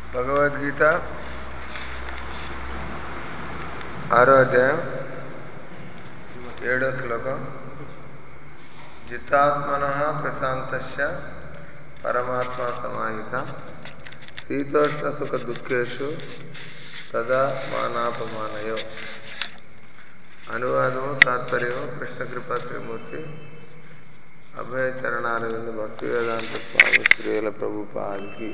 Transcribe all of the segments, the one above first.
భగవద్గీత ఆరో అధ్యాయం ఏడో శ్లోకం జితాత్మన ప్రశాంతస్య పరమాత్మ సమాహిత శీతోష్ణ సుఖ దుఃఖేషు తదా మానాపమానయో అనువాదము తాత్పర్యము కృష్ణకృపా త్రిమూర్తి అభయ చరణారవింద భక్తి వేదాంత స్వామి శ్రీల ప్రభుపాదికి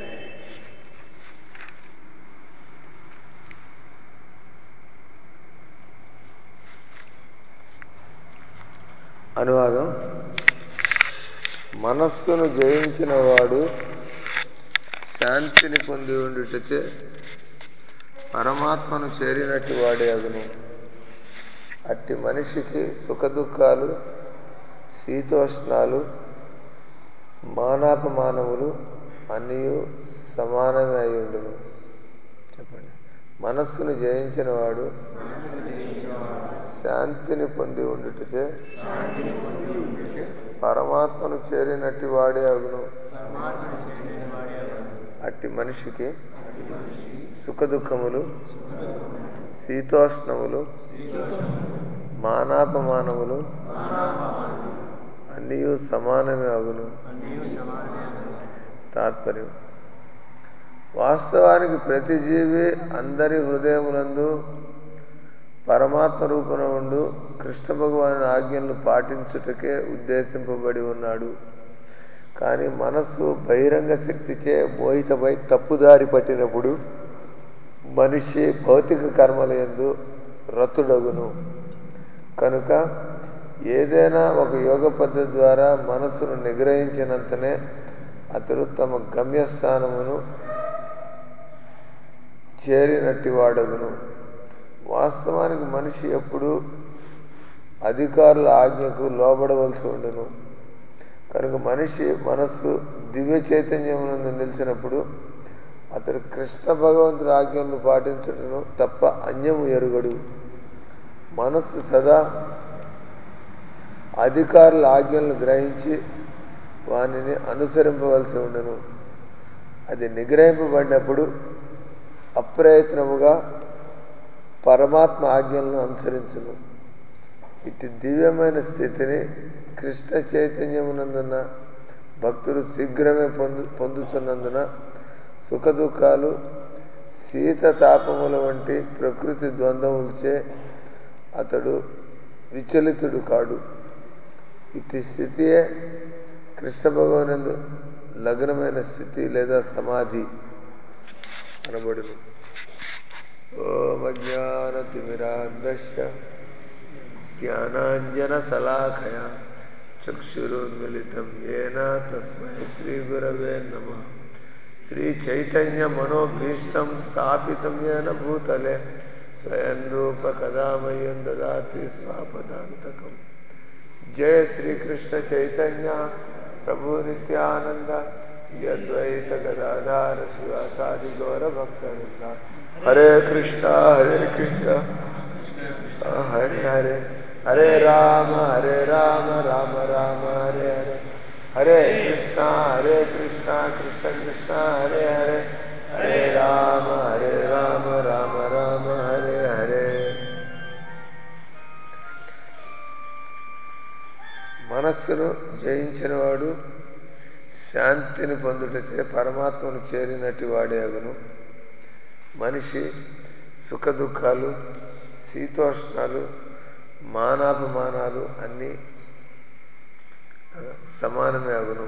అనువాదం మనస్సును జయించిన వాడు శాంతిని పొంది ఉండుటచే పరమాత్మను చేరినట్టు వాడే అగును అట్టి మనిషికి సుఖదుఖాలు శీతోష్ణాలు మానాపమానములు అన్నీ సమానమే అయి ఉండును చెప్పండి మనస్సును జయించిన వాడు శాంతిని పొంది ఉండుటచే పరమాత్మను చేరినట్టి వాడే అగును అట్టి మనిషికి సుఖదుఖములు శీతోష్ణములు మానాపమానములు అన్నీ సమానమే అగును తాత్పర్యం వాస్తవానికి ప్రతి జీవి అందరి హృదయములందు పరమాత్మ రూపణ ఉండు కృష్ణ భగవాని ఆజ్ఞలను పాటించుటకే ఉద్దేశింపబడి ఉన్నాడు కానీ మనస్సు బహిరంగ శక్తిచే మోహితమై తప్పుదారి పట్టినప్పుడు మనిషి భౌతిక కర్మల ఎందు రతుడగును కనుక ఏదైనా ఒక యోగ పద్ధతి ద్వారా మనస్సును నిగ్రహించినంతనే అతడు తమ గమ్యస్థానమును చేరినట్టి వాడగును వాస్తవానికి మనిషి ఎప్పుడు అధికారుల ఆజ్ఞకు లోబడవలసి ఉండను కనుక మనిషి మనస్సు దివ్య చైతన్యమునందు నిలిచినప్పుడు అతడు కృష్ణ భగవంతుడి ఆజ్ఞలను పాటించటను తప్ప అన్యము ఎరుగడు మనస్సు సదా అధికారుల ఆజ్ఞలను గ్రహించి వానిని అనుసరింపవలసి ఉండను అది నిగ్రహింపబడినప్పుడు అప్రయత్నముగా పరమాత్మ ఆజ్ఞలను అనుసరించును ఇటు దివ్యమైన స్థితిని కృష్ణ చైతన్యమునందున భక్తుడు శీఘ్రమే పొందు పొందుతున్నందున సుఖదుఖాలు శీత తాపముల వంటి ప్రకృతి ద్వంద్వములచే అతడు విచలితుడు కాడు ఇటు స్థితియే కృష్ణ భగవానందు లగ్నమైన స్థితి లేదా సమాధి అనబడును ఓమజ్ఞానతిమిరాంధస్య జ్ఞానాంజనశలాఖయ చక్షురున్మిళితం ఏన తస్మై శ్రీగురవే నమ శ్రీచైతన్యమనోభీష్టం స్థాపితం ఏన భూతలే స్వయం రూప కదామయం దదాతి స్వాపదాంతకం జయ శ్రీకృష్ణ చైతన్య ప్రభు నిత్యానంద యద్వైత గదాధార శివాసాది గౌర భక్తవృంద హరే కృష్ణ హరే కృష్ణ హరే హరే హరే రామ హరే రామ రామ రామ హరే హరే హరే కృష్ణ హరే కృష్ణ కృష్ణ కృష్ణ హరే హరే హరే రామ హరే రామ రామ రామ హరే హరే మనస్సును జయించినవాడు శాంతిని పొందుటచే పరమాత్మను చేరినట్టు వాడే అగును మనిషి సుఖ దుఃఖాలు శీతోష్ణాలు మానాపమానాలు అన్నీ సమానమే అగును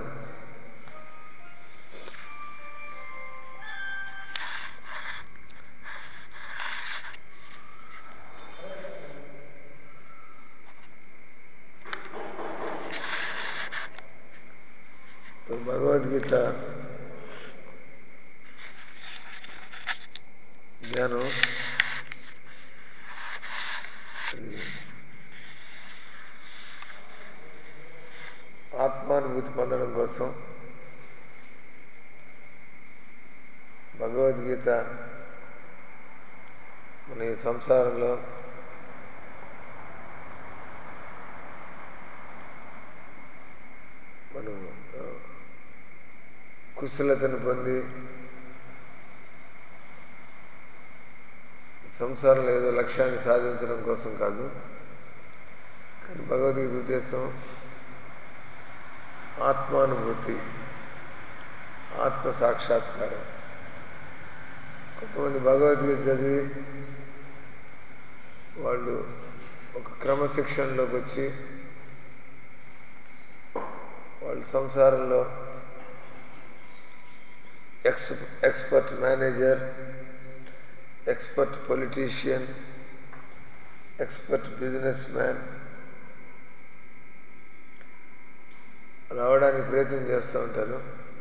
భగవద్గీత జ్ఞానం ఆత్మానుభూతి పొందడం కోసం భగవద్గీత మన ఈ సంసారంలో మనం కుశలతను పొంది సంసారంలో ఏదో లక్ష్యాన్ని సాధించడం కోసం కాదు కానీ భగవద్గీత ఉద్దేశం ఆత్మానుభూతి ఆత్మ సాక్షాత్కారం కొంతమంది భగవద్గీత చదివి వాళ్ళు ఒక క్రమశిక్షణలోకి వచ్చి వాళ్ళు సంసారంలో ex expert manager expert politician expert businessman రావడానికి ప్రయత్నం చేస్తూ ఉంటారు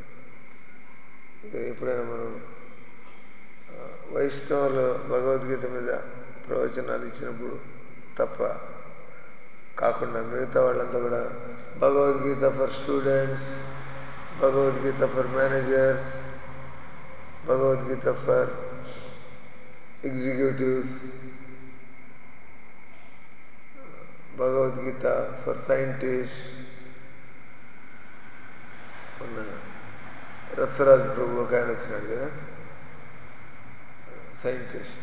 ఇది ఎప్పుడైనా మనం ఆ, వైష్ణవులు భగవద్గీత మీద ప్రవచనాలు ఇచ్చినప్పుడు తప్ప కాకుండా మిగతా వాళ్ళంతా కూడా Bhagavad Gita for students Bhagavad Gita for managers Bhagavad Gita for executives Bhagavad Gita for scientist మొన్న రసరాజ్ ప్రభు ఒక ఆయన వచ్చినాడు కదా సైంటిస్ట్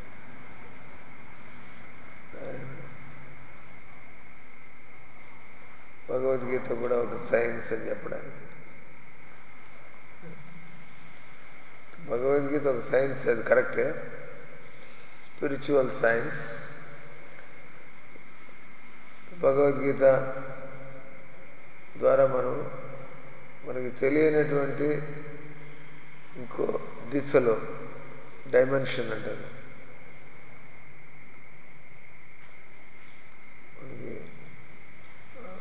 ఆయన భగవద్గీత కూడా ఒక సైన్స్ అని చెప్పడానికి భగవద్గీత ఒక సైన్స్ అది కరెక్టే స్పిరిచువల్ సైన్స్ భగవద్గీత ద్వారా మనం మనకి తెలియనటువంటి ఇంకో దిశలో డైమెన్షన్ అంటారు మనకి ఆ,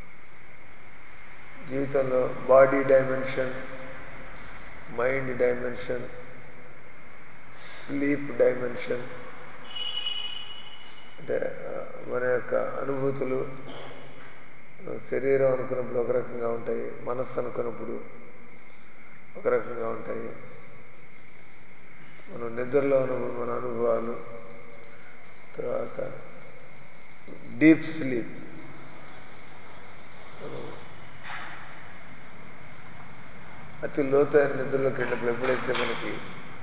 జీవితంలో body dimension mind dimension sleep dimension అంటే ఆ, మన యొక్క అనుభూతులు మనం శరీరం అనుకున్నప్పుడు ఒక రకంగా ఉంటాయి మనస్సు అనుకున్నప్పుడు ఒక రకంగా ఉంటాయి మనం నిద్రలో ఉన్నప్పుడు మన అనుభవాలు తర్వాత డీప్ స్లీప్ అతి లోతైన నిద్రలోకి వెళ్ళినప్పుడు ఎప్పుడైతే మనకి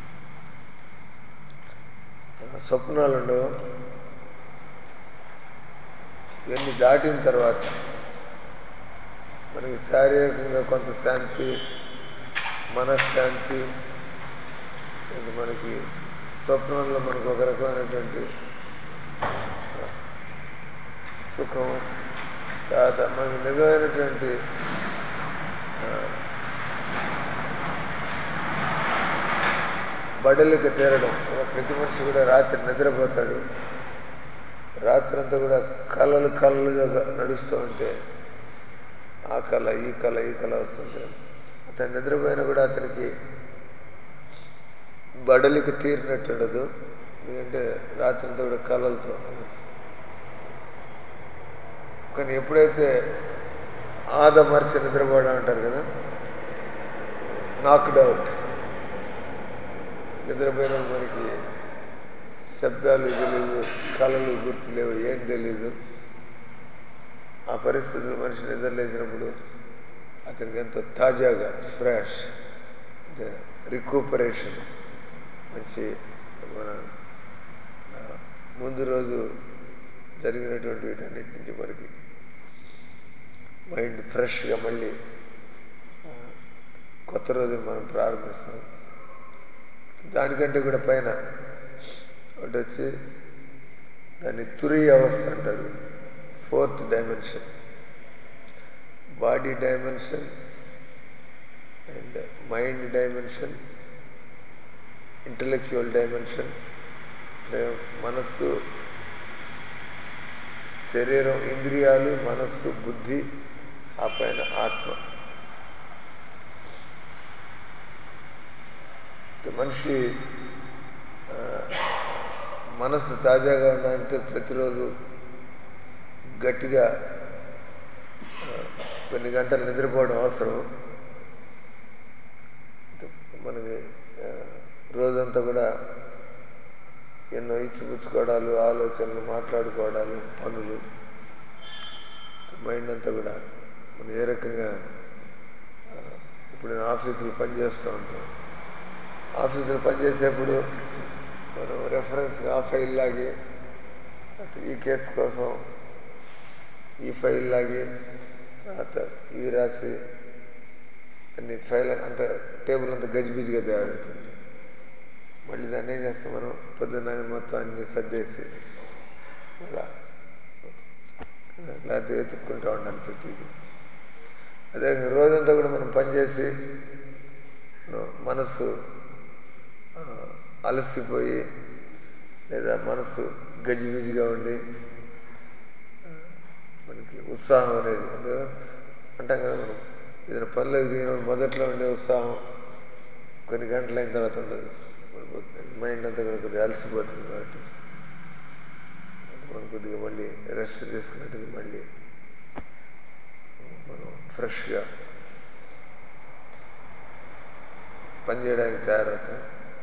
ఆ, స్వప్నాలు ఉండవో ఇవన్నీ దాటిన తర్వాత మనకి శారీరకంగా కొంత శాంతి మనశ్శాంతి ఇది మనకి స్వప్నంలో మనకు ఒక రకమైనటువంటి ఆ, సుఖం తర్వాత మనకి నిజమైనటువంటి ఆ, బడలికి తీరడం ప్రతి మనిషి కూడా రాత్రి నిద్రపోతాడు రాత్రి అంతా కూడా కలలు కలలుగా నడుస్తూ ఉంటే ఆ కళ ఈ కళ ఈ కళ వస్తుంటే అతను నిద్రపోయినా కూడా అతనికి బడలికి తీరినట్టు ఉండదు ఎందుకంటే రాత్రి అంతా కూడా కళలతో కానీ ఎప్పుడైతే ఆదమర్చి నిద్రపోవడం అంటారు కదా నాక్డ్ అవుట్ నిద్రపోయిన మనకి శబ్దాలు తెలియదు కళలు గుర్తులేవు ఏం తెలీదు ఆ పరిస్థితులు మనిషి నిద్రలేసినప్పుడు అతనికి ఎంతో తాజాగా ఫ్రెష్ అంటే రికూపరేషన్ మంచి మన ఆ, ముందు రోజు జరిగినటువంటి వీటన్నిటి నుంచి మనకి మైండ్ ఫ్రెష్గా మళ్ళీ ఆ, కొత్త రోజును మనం ప్రారంభిస్తాం దానికంటే కూడా పైన ఒకటి వచ్చి దాన్ని తురి అవస్థ అంటారు fourth dimension body dimension and mind dimension intellectual dimension అంటే మనస్సు శరీరం ఇంద్రియాలు మనస్సు బుద్ధి ఆ పైన ఆత్మ మనిషి ఆ, మనస్సు తాజాగా ఉండాలంటే ప్రతిరోజు గట్టిగా ఆ, కొన్ని గంటలు నిద్రపోవడం అవసరం మనకి ఆ, రోజంతా కూడా ఎన్నో ఇచ్చిపుచ్చుకోవడాలు ఆలోచనలు మాట్లాడుకోవడాలు పనులు మైండ్ అంతా కూడా మనం ఏ రకంగా ఆ, ఇప్పుడు నేను ఆఫీసులో పనిచేస్తూ ఉంటాను ఆఫీసులో పనిచేసేప్పుడు మనం రెఫరెన్స్గా ఆ ఫైల్ లాగి తర్వాత ఈ కేసు కోసం ఈ ఫైల్ లాగి తర్వాత ఇవి రాసి అన్ని ఫైల్ అంత టేబుల్ అంతా గజిబిజిగా తయారవుతుంది మళ్ళీ దాన్ని ఏం చేస్తాం మనం పొద్దున్న మొత్తం అన్ని సర్దేసి అలా లేకపోతే వెతుక్కుంటూ ఉండాలి ప్రతిదీ అదే రోజంతా కూడా మనం పనిచేసి మనం మనసు ఆ, అలసిపోయి లేదా మనసు గజిబిజిగా ఉండి ఆ, మనకి ఉత్సాహం అనేది అంటే అంటాం కదా మనం ఏదైనా పనిలోకి దిగిన మొదట్లో ఉండే ఉత్సాహం కొన్ని గంటలు అయిన తర్వాత ఉండదు మైండ్ అంతా కూడా కొద్దిగా అలసిపోతుంది కాబట్టి మనం కొద్దిగా మళ్ళీ రెస్ట్ తీసుకున్నట్టుగా మళ్ళీ మనం ఫ్రెష్గా పనిచేయడానికి తయారవుతాం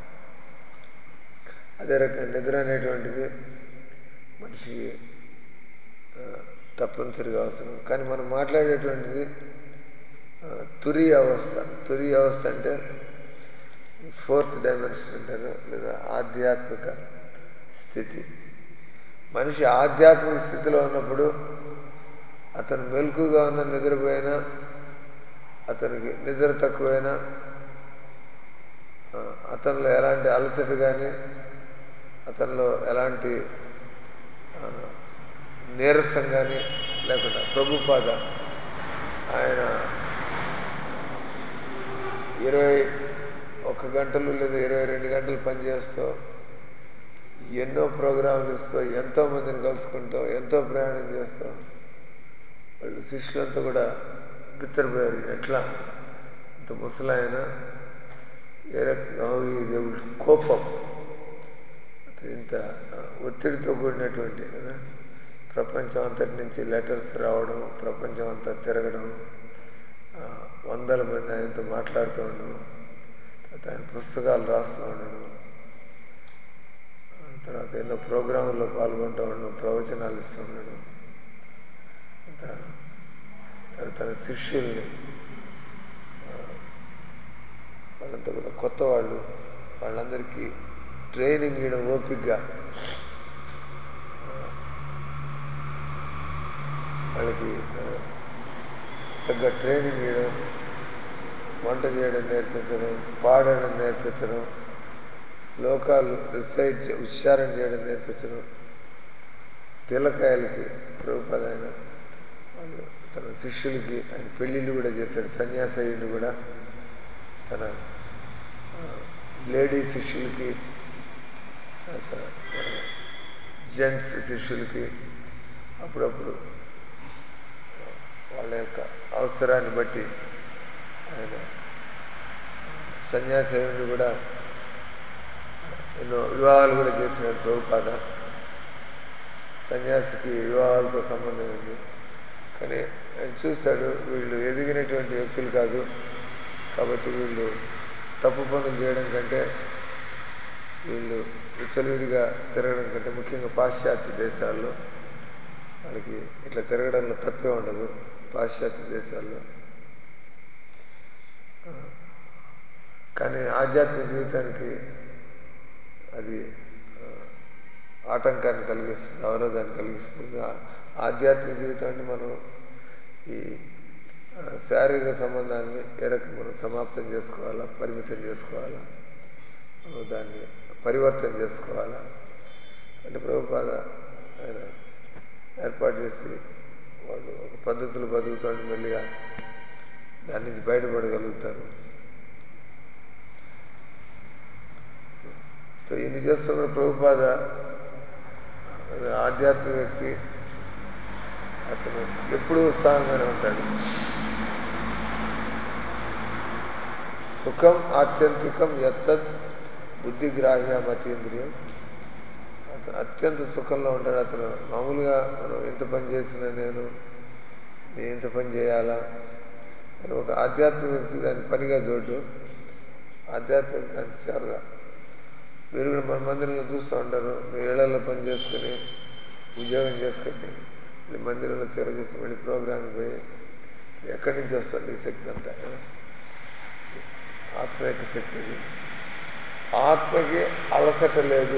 అదే రకంగా నిద్ర అనేటువంటిది మనిషికి ఆ, తప్పనిసరిగా అవసరం కానీ మనం మాట్లాడేటువంటిది ఆ, తురి అవస్థ తురి అవస్థ అంటే ఫోర్త్ డైమెన్షన్ అంటారు లేదా ఆధ్యాత్మిక స్థితి మనిషి ఆధ్యాత్మిక స్థితిలో ఉన్నప్పుడు అతను మెలకుగా ఉన్న నిద్రపోయినా అతనికి నిద్ర తక్కువైనా ఆ, అతనిలో ఎలాంటి అలసట కానీ అతనిలో ఎలాంటి ఆ, నీరసం కానీ లేకుండా ప్రభుపాద ఆయన ఇరవై ఒక గంటలు లేదా ఇరవై రెండు గంటలు పనిచేస్తూ ఎన్నో ప్రోగ్రాంలు ఇస్తూ ఎంతో మందిని కలుసుకుంటూ ఎంతో ప్రయాణం చేస్తూ వాళ్ళు శిష్యులంతా కూడా బిత్తరపోయారు ఎట్లా ఇంత ముసలాయన ఏ రకంగా ఈ దేవుడి కోపం అతను ఇంత ఆ, ఒత్తిడితో కూడినటువంటి కదా ప్రపంచం అంతటి నుంచి లెటర్స్ రావడం ప్రపంచం అంతా తిరగడం ఆ, వందల మంది ఆయనతో మాట్లాడుతూ ఉండడం తర్వాత ఆయన పుస్తకాలు రాస్తూ ఉండడం ఆ, తర్వాత ఎన్నో ప్రోగ్రాముల్లో పాల్గొంటూ ఉండడం ప్రవచనాలు ఇస్తూ ఉండడం అంత తర్వాత తన శిష్యుల్ని ఆ, వాళ్ళంతా కూడా కొత్త వాళ్ళు వాళ్ళందరికీ ట్రైనింగ్ ఇవ్వడం ఓపికగా వాళ్ళకి ఆ, చక్కగా ట్రైనింగ్ ఇవ్వడం వంట చేయడం నేర్పించడం పాడడం నేర్పించడం శ్లోకాలు రిసైట్ చే- ఉచ్చారణ చేయడం నేర్పించడం పిల్లకాయలకి ప్రభుపద ఆయన వాళ్ళు తన శిష్యులకి ఆయన పెళ్ళిళ్ళు కూడా చేశాడు సన్యాసయుడు కూడా తన ఆ, లేడీ శిష్యులకి తర్వాత తన జెంట్స్ శిష్యులకి అప్పుడప్పుడు వాళ్ళ యొక్క అవసరాన్ని బట్టి ఆయన సన్యాసేవుని కూడా ఎన్నో వివాహాలు కూడా చేసినాడు ప్రభుపాద సన్యాసికి వివాహాలతో సంబంధం ఉంది కానీ ఆయన చూశాడు వీళ్ళు ఎదిగినటువంటి వ్యక్తులు కాదు కాబట్టి వీళ్ళు తప్పు పనులు చేయడం కంటే వీళ్ళు విచ్చలవిడిగా తిరగడం కంటే ముఖ్యంగా పాశ్చాత్య దేశాల్లో వాళ్ళకి ఇట్లా తిరగడంలో తప్పే ఉండదు పాశ్చాత్య దేశాల్లో ఆ, కానీ ఆధ్యాత్మిక జీవితానికి అది ఆ, ఆటంకాన్ని కలిగిస్తుంది అవరోధాన్ని కలిగిస్తుంది ఆ- ఆధ్యాత్మిక జీవితాన్ని మనం ఈ ఆ, శారీరక సంబంధాన్ని ఏ రకంగా మనం సమాప్తం చేసుకోవాలా పరిమితం చేసుకోవాలా మనం దాన్ని పరివర్తన చేసుకోవాలా అంటే ప్రభుపాద ఆయన ఏర్పాటు చేసి వాళ్ళు ఒక పద్ధతులు బతుకుతాడు మెల్లిగా దాని నుంచి బయటపడగలుగుతారు సో ఇన్ని చేస్తున్న ప్రభుపాద అది ఆధ్యాత్మిక వ్యక్తి అతను ఎప్పుడూ ఉత్సాహంగానే ఉంటాడు సుఖం ఆత్యంతికం ఎత్తద్ బుద్ధిగ్రాహ్య మతీంద్రియం అతను అత్యంత సుఖంలో ఉంటాడు అతను మామూలుగా మనం ఎంత పని చేసినా నేను నేను ఎంత పని చేయాలా కానీ ఒక ఆధ్యాత్మిక వ్యక్తి దాన్ని పనిగా చూడ్డు ఆధ్యాత్మిక దాన్ని సేవగా మీరు కూడా మన మందిరంలో చూస్తూ ఉంటారు మీరు ఇళ్లలో పని చేసుకుని ఉద్యోగం చేసుకుని మళ్ళీ మందిరంలో సేవ చేసి మళ్ళీ ప్రోగ్రాంకి పోయి ఎక్కడి నుంచి వస్తుంది ఈ శక్తి అంతా ఆత్మ యొక్క శక్తి ఇది ఆత్మకి అలసట లేదు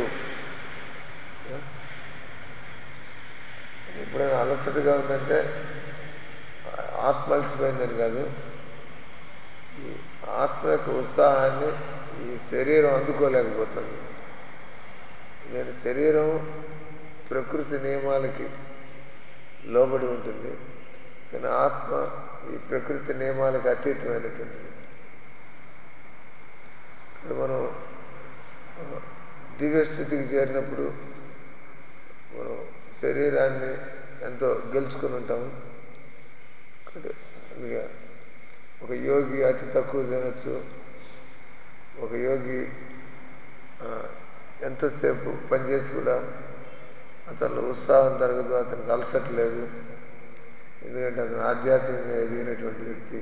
ఎప్పుడైనా అలసటగా ఉందంటే ఆత్మ అలసిపోయిందని కాదు ఈ ఆత్మ యొక్క ఉత్సాహాన్ని ఈ శరీరం అందుకోలేకపోతుంది నేను శరీరం ప్రకృతి నియమాలకి లోబడి ఉంటుంది కానీ ఆత్మ ఈ ప్రకృతి నియమాలకు అతీతమైనటువంటిది ఇక్కడ మనం ఆ, దివ్య స్థితికి చేరినప్పుడు మనం శరీరాన్ని ఎంతో గెలుచుకుని ఉంటాము కాబట్టి అందుకే ఒక యోగి అతి తక్కువ తినొచ్చు ఒక యోగి ఆ, ఎంతసేపు పనిచేసి కూడా అతను ఉత్సాహం తరగదు అతనికి అలసట లేదు ఎందుకంటే అతను ఆధ్యాత్మికంగా ఎదిగినటువంటి వ్యక్తి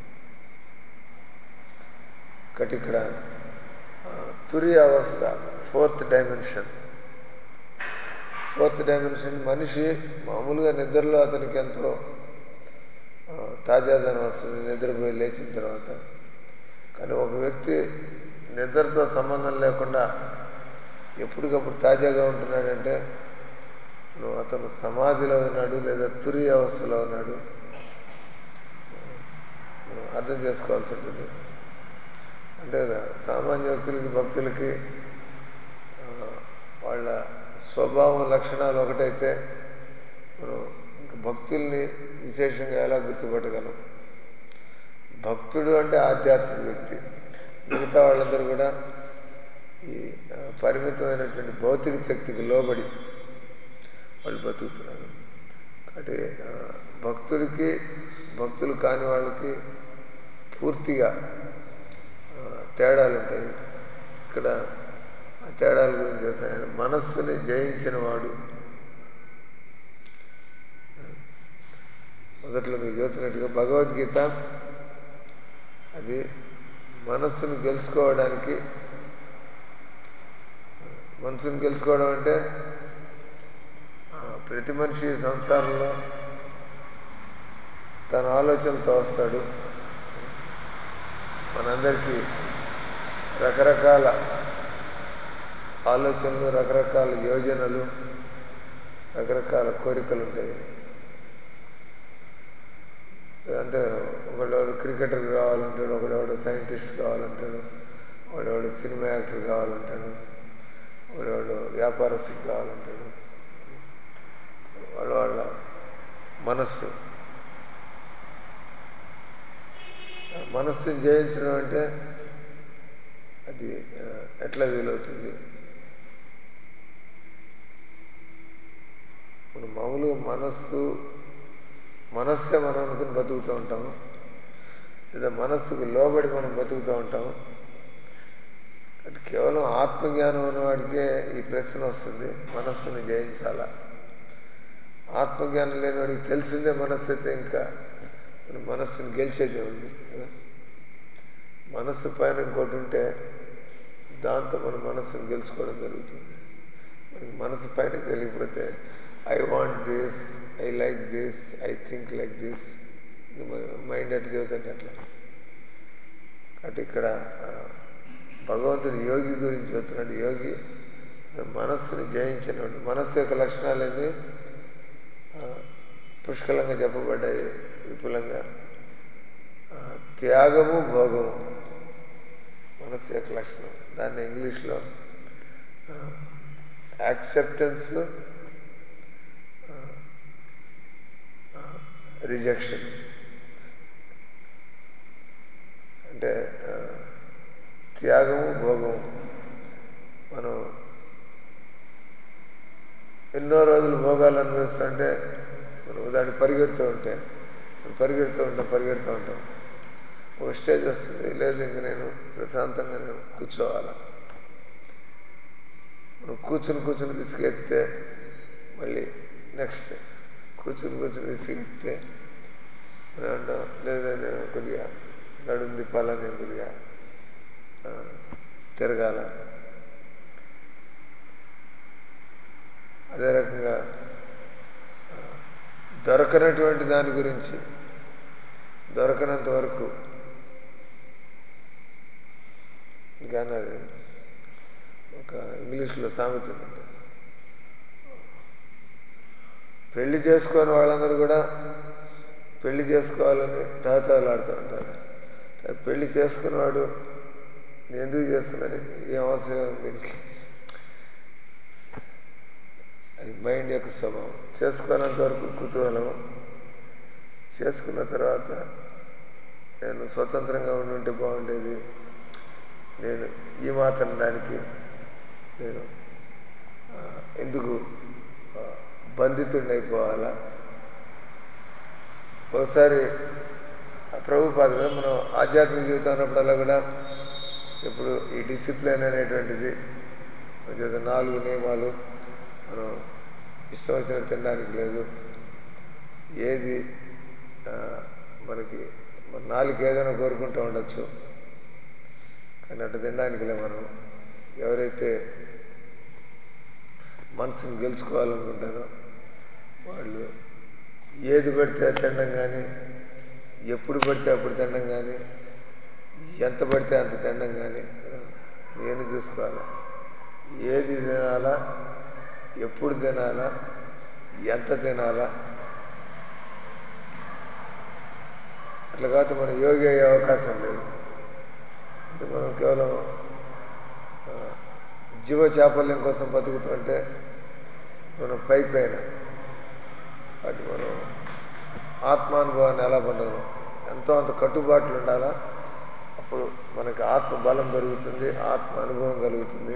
కాబట్టి ఇక్కడ ఆ, తురి అవస్థ ఫోర్త్ డైమెన్షన్ ఫోర్త్ డైమెన్షన్ మనిషి మామూలుగా నిద్రలో అతనికి ఎంతో ఆ, తాజాదనం వస్తుంది నిద్రపోయి లేచిన తర్వాత కానీ ఒక వ్యక్తి నిద్రతో సంబంధం లేకుండా ఎప్పటికప్పుడు తాజాగా ఉంటున్నాడంటే నువ్వు అతను సమాధిలో ఉన్నాడు లేదా తురి అవస్థలో ఉన్నాడు మనం అర్థం చేసుకోవాల్సి ఉంటుంది అంటే సామాన్య వ్యక్తులకి భక్తులకి ఆ, వాళ్ళ స్వభావం లక్షణాలు ఒకటైతే మనం ఇంక భక్తుల్ని విశేషంగా ఎలా గుర్తుపట్టగలం భక్తుడు అంటే ఆధ్యాత్మిక వ్యక్తి మిగతా వాళ్ళందరూ కూడా ఈ ఆ, పరిమితమైనటువంటి భౌతిక శక్తికి లోబడి వాళ్ళు బతుకుతున్నారు కాబట్టి ఆ, భక్తుడికి భక్తులు కాని వాళ్ళకి పూర్తిగా ఆ, తేడాలు ఉంటాయి ఇక్కడ ఆ తేడాల గురించి చెప్తాను మనస్సుని జయించిన వాడు మొదట్లో మీకు చెబుతున్నట్టుగా భగవద్గీత అది మనస్సును గెలుచుకోవడానికి మనసును గెలుచుకోవడం అంటే ఆ, ప్రతి మనిషి సంసారంలో తన ఆలోచనలతో వస్తాడు మనందరికీ రకరకాల ఆలోచనలు రకరకాల యోజనలు రకరకాల కోరికలు ఉంటాయి అంటే ఒకడెవడు క్రికెటర్ కావాలంటాడు ఒకడెవడు సైంటిస్ట్ కావాలంటాడు ఒకడెవడు సినిమా యాక్టర్ కావాలంటాడు ఒకడెవడు వ్యాపారస్తుడు కావాలంటాడు వాళ్ళ వాళ్ళ మనస్సు ఆ మనస్సుని జయించడం అంటే అది ఆ, ఎట్లా వీలవుతుంది మనం మామూలుగా మనస్సు మనస్సే మనం అనుకుని బతుకుతూ ఉంటాము లేదా మనస్సుకు లోబడి మనం బతుకుతూ ఉంటాము అంటే కేవలం ఆత్మజ్ఞానం ఉన్నవాడికే ఈ ప్రశ్న వస్తుంది మనస్సుని జయించాలా ఆత్మజ్ఞానం లేనివాడికి తెలిసిందే మనస్సు అయితే ఇంకా మన మనస్సుని గెలిచేదే ఉంది కదా మనస్సు పైన ఇంకోటి ఉంటే దాంతో మన మనస్సును గెలుచుకోవడం జరుగుతుంది మనకి మనసు పైన తెలియకపోతే I want this I like this I think like this mind అట్లా చదువుతుంటే అట్లా కాబట్టి ఇక్కడ ఆ, భగవంతుడు యోగి గురించి చెబుతున్నాడు యోగి మనస్సుని జయించినవాడు మనస్సు యొక్క లక్షణాలు ఏంది ఆ, పుష్కలంగా చెప్పబడ్డాయి విపులంగా ఆ, త్యాగము భోగము మనస్సు యొక్క లక్షణం దాన్ని ఇంగ్లీష్లో యాక్సెప్టెన్స్ రిజెక్షన్ అంటే ఆ, త్యాగము భోగము మనం ఎన్నో రోజులు భోగాలు అనుభవిస్తుంటే మనం దాన్ని పరిగెడుతూ ఉంటే పరిగెడుతూ ఉంటాం పరిగెడుతూ ఉంటాం ఒక స్టేజ్ వస్తుంది లేదు ఇంక నేను ప్రశాంతంగా నేను కూర్చోవాలా మనం కూర్చుని కూర్చుని విసిగెత్తే మళ్ళీ నెక్స్ట్ కూర్చుని కూర్చుని విసిగెత్తే మనం అంటాం లేదు నేను కొద్దిగా నడుము తిప్పాలా నేను కొద్దిగా ఆ, తిరగాల అదే రకంగా ఆ, దొరకనటువంటి దాని గురించి దొరకనంత వరకు ఇంకా అన్నారు ఒక ఇంగ్లీష్లో సామెత ఉంది పెళ్లి చేసుకొని వాళ్ళందరూ కూడా పెళ్లి చేసుకోవాలని తహతహలాడుతూ ఉంటారు కానీ పెళ్లి చేసుకున్నవాడు నేను ఎందుకు చేసుకున్నాను ఏం అవసరం ఉంది దీనికి అది మైండ్ యొక్క స్వభావం చేసుకున్నంత వరకు కుతూహలం చేసుకున్న తర్వాత నేను స్వతంత్రంగా ఉండి ఉంటే బాగుండేది నేను ఈ మాత్రం దానికి నేను ఆ, ఎందుకు ఆ, బంధితుడినైపోవాలా ఒకసారి ఆ ప్రభుపాద కదా మనం ఆధ్యాత్మిక జీవితం అన్నప్పుడల్లా కూడా ఇప్పుడు ఈ డిసిప్లిన్ అనేటువంటిది కొంచెం నాలుగు నియమాలు మనం ఇష్టం వచ్చినట్టు తినడానికి లేదు ఏది ఆ, మనకి మన నాలుగు ఏదైనా కోరుకుంటూ ఉండొచ్చు కానీ అటు తినడానికి లే మనం ఎవరైతే మనసుని గెలుచుకోవాలనుకుంటారో వాళ్ళు ఏది పడితే అది తినడం కానీ ఎప్పుడు పడితే అప్పుడు తినడం కానీ ఎంత పడితే అంత తినడం కానీ నేను చూసుకోవాలా ఏది తినాలా ఎప్పుడు తినాలా ఎంత తినాలా అట్లా కాకపోతే మనం యోగి అయ్యే అవకాశం లేదు అంటే మనం కేవలం ఆ, జీవ చాపల్యం కోసం బతుకుతుంటే మనం పై పైన వాటి మనం ఆత్మానుభవాన్ని ఎలా పొందగలం ఎంతో అంత కట్టుబాట్లు ఉండాలా అప్పుడు మనకి ఆత్మ బలం పెరుగుతుంది ఆత్మ అనుభవం కలుగుతుంది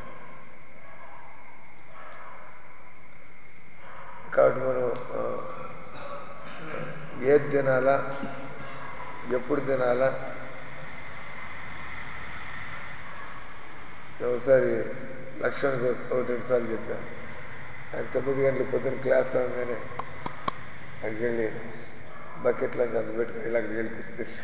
కాబట్టి మనం ఆ, ఏది తినాలా ఎప్పుడు తినాలా ఒకసారి లక్ష్మణ్కి ఒకటి రెండు సార్లు చెప్పాను ఆయన తొమ్మిది గంటలకు పొద్దున్న క్లాస్ అవగానే అక్కడికి వెళ్ళి బకెట్లో అంత పెట్టుకుని వెళ్ళి అక్కడికి వెళ్ళి కూర్చుని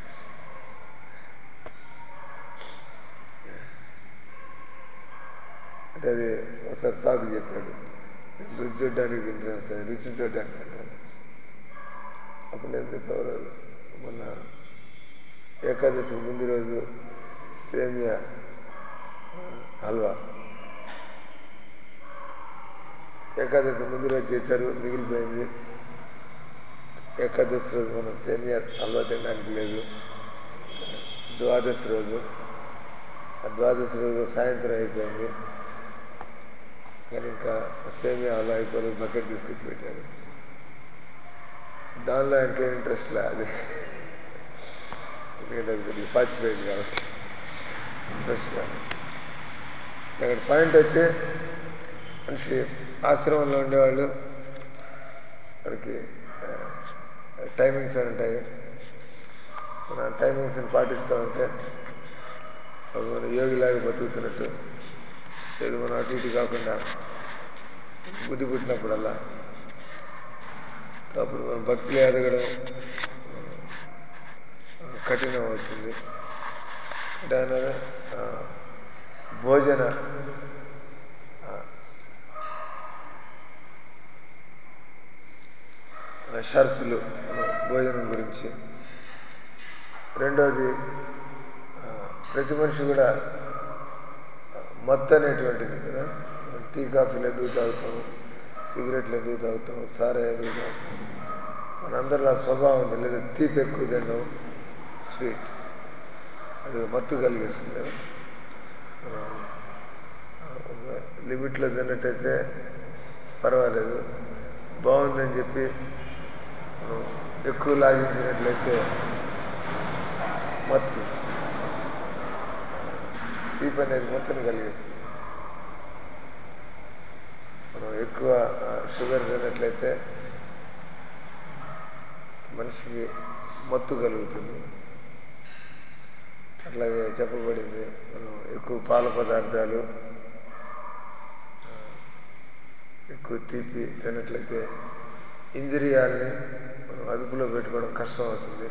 అంటే అది ఒకసారి సాకు చెప్పాడు రుచి చూడడానికి తింటున్నాను సార్ రుచి చూడడానికి అంటాను అప్పుడు నేను చెప్పేవారు మొన్న ఏకాదశి ముందు రోజు సేమియా ఆ, హల్వా ఏకాదశి ముందు రోజు చేశారు మిగిలిపోయింది ఏకాదశి రోజు మనం సేమియా హల్వా తినడానికి లేదు ద్వాదశి రోజు ఆ ద్వాదశి రోజు సాయంత్రం అయిపోయింది కానీ ఇంకా సేమియా హల్వా అయిపోలేదు బకెట్ తీసుకొచ్చి పెట్టాడు దానిలో ఆయనకేం ఇంట్రెస్ట్ లే అది ఎందుకంటే అది కొద్దిగా పాచిపోయింది కాబట్టి ఇంట్రెస్ట్ లేదు ఇక్కడ పాయింట్ వచ్చి మనిషి ఆశ్రమంలో ఉండేవాళ్ళు వాడికి టైమింగ్స్ అని ఉంటాయి మన టైమింగ్స్ని పాటిస్తూ ఉంటే అప్పుడు మన యోగిలాగా బతుకుతున్నట్టు లేదు మనం అటు ఇటు కాకుండా బుద్ధి పుట్టినప్పుడల్లా అప్పుడు మన భక్తిలో ఎదగడం ఆ, కఠినం అవుతుంది అంటే ఆయన ఆ, భోజన ఆ, షరతులు ఆ, భోజనం గురించి రెండోది ఆ, ప్రతి మనిషి కూడా ఆ, మత్తు అనేటువంటిది కదా టీ కాఫీలు ఎందుకు తాగుతాం సిగరెట్లు ఎందుకు తాగుతాం సారా ఎందుకు తాగుతాం మనందరిలో ఆ స్వభావం ఉంది లేదా తీపి ఎక్కువ తినడం స్వీట్ అది మత్తు కలిగిస్తుంది కదా మనం ఒక లిమిట్లో తిన్నట్టయితే పర్వాలేదు బాగుందని చెప్పి మనం ఎక్కువ లాగించినట్లయితే మత్తు తీపి అనేది మత్తుని కలిగిస్తుంది మనం ఎక్కువ ఆ, షుగర్ తిన్నట్లయితే మనిషికి మత్తు కలుగుతుంది అట్లాగే చెప్పబడింది మనం ఎక్కువ పాల పదార్థాలు ఆ, ఎక్కువ తీపి తిన్నట్లయితే ఇంద్రియాల్ని మనం అదుపులో పెట్టుకోవడం కష్టం అవుతుంది